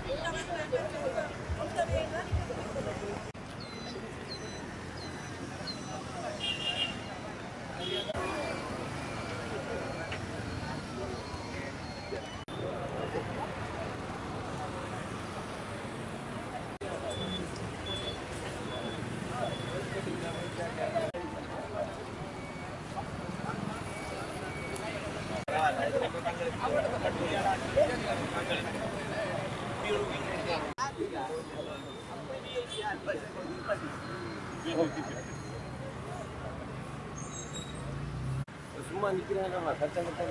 சும்மா நிக்கிறாங்க கஷ்டம் கஷ்டம்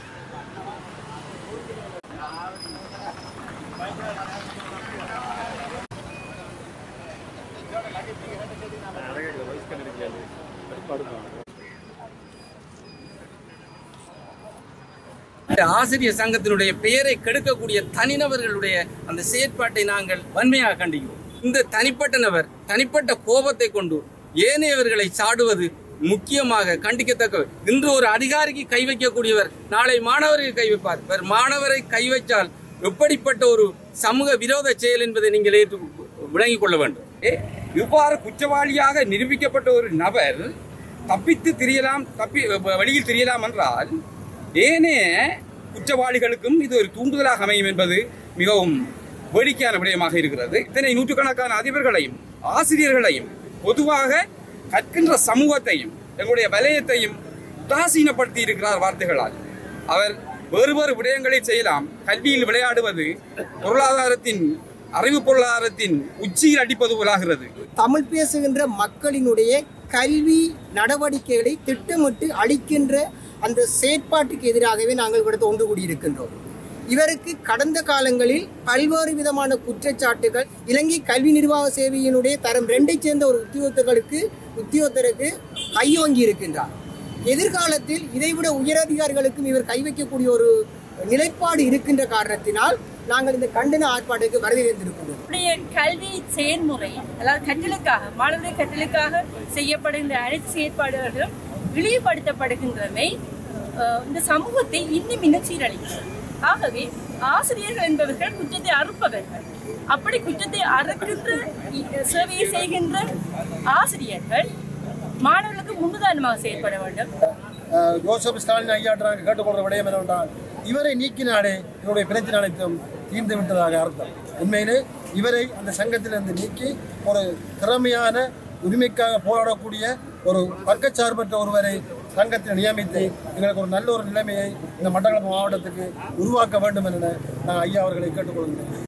இந்த ஆசிரியர் சங்கத்தினுடைய பெயரை கெடுக்கக்கூடிய தனிநபர்களுடைய அந்த செயற்பாட்டை நாங்கள் வன்மையாக கண்டிக்கிறோம் இந்த தனிப்பட்ட நபர் தனிப்பட்ட கோபத்தை கொண்டு ஏனையவர்களை சாடுவது முக்கியமாக கண்டிக்கத்தக்க இன்று ஒரு அதிகாரிக்கு கை வைக்கக்கூடியவர் நாளை மாணவருக்கு கை வைப்பார் இவர் மாணவரை கை வைத்தால் எப்படிப்பட்ட ஒரு சமூக விரோத செயல் என்பதை நீங்கள் ஏற்று விளங்கிக் கொள்ள வேண்டும் ஏ, இவ்வாறு குற்றவாளியாக நிரூபிக்கப்பட்ட ஒரு நபர் தப்பித்து திரியலாம் தப்பி வ- வெளியில் திரியலாம் என்றால் ஏனைய குற்றவாளிகளுக்கும் இது ஒரு தூண்டுதலாக அமையும் என்பது மிகவும் வேடிக்கையான விடயமாக இருக்கிறது இத்தனை நூற்றுக்கணக்கான அதிபர்களையும் ஆசிரியர்களையும் பொதுவாக கற்கின்ற சமூகத்தையும் எங்களுடைய வலயத்தையும் உதாசீனப்படுத்தி இருக்கிறார் வார்த்தைகளால் அவர் வேறு வேறு விடயங்களை செய்யலாம் கல்வியில் விளையாடுவது பொருளாதாரத்தின் அறிவு பொருளாதாரத்தின் உச்சியில் அடிப்பது போலாகிறது தமிழ் பேசுகின்ற மக்களினுடைய கல்வி நடவடிக்கைகளை திட்டமிட்டு அளிக்கின்ற அந்த செயற்பாட்டுக்கு எதிராகவே நாங்கள் இവിടുത്തെ ஒன்று கூடியிருக்கின்றோம் இவருக்கு கடந்த காலங்களில் பல்வேறு விதமான குற்றச்சாட்டுகள் இலங்கை கல்வி நிர்வாக சேவையினுடைய தரம் ரெண்டை சேர்ந்த ஒரு உத்தியோகத்தர்களுக்கு உத்தியோகத்தருக்கு கையோங்கி இருக்கின்றார் எதிர்காலத்தில் இதைவிட உயரதிகாரிகளுக்கும் இவர் கை வைக்கக்கூடிய ஒரு நிலைப்பாடு இருக்கின்ற காரணத்தினால் நாங்கள் இந்த கண்டன ஆர்ப்பாட்டுக்கு வருகை தந்திருக்கின்றோம் நம்முடைய கல்வி செயல்முறை அதாவது கற்றலுக்காக மாணவர்கள் கற்றலுக்காக செய்யப்படுகின்ற அனைத்து செயற்பாடுகளும் இழிவுபடுத்தப்படுகின்றமை அஹ், இந்த சமூகத்தை இன்னும் இன்னும் சீரழிக்கும் ஆகவே ஆசிரியர்கள் என்பவர்கள் குற்றத்தை அறுப்பவர்கள் அப்படி குற்றத்தை அறுக்கின்ற இ- சேவையை செய்கின்ற ஆசிரியர்கள் மாணவர்களுக்கு முன்னுதாரணமாக செயல்பட வேண்டும் அஹ், ஜோசப் ஸ்டாலின் ஐயாட்ட நாங்கள் கேட்டுக்கொள்கிற விடயம் என்னவென்றால் இவரை நீக்கினாலே இவருடைய பிரச்சனை அனைத்தும் தீர்ந்து விட்டதாக அர்த்தம் உண்மையிலே இவரை அந்த சங்கத்திலிருந்து நீக்கி ஒரு திறமையான உரிமைக்காக போராடக்கூடிய ஒரு பக்கச்சார்பற்ற ஒருவரை சங்கத்தில் நியமித்து எங்களுக்கு ஒரு நல்ல ஒரு நிலைமையை இந்த மட்டக்களப்பு மாவட்டத்துக்கு உருவாக்க வேண்டும் என நான் ஐயா அவர்களை கேட்டுக்கொள்கிறேன்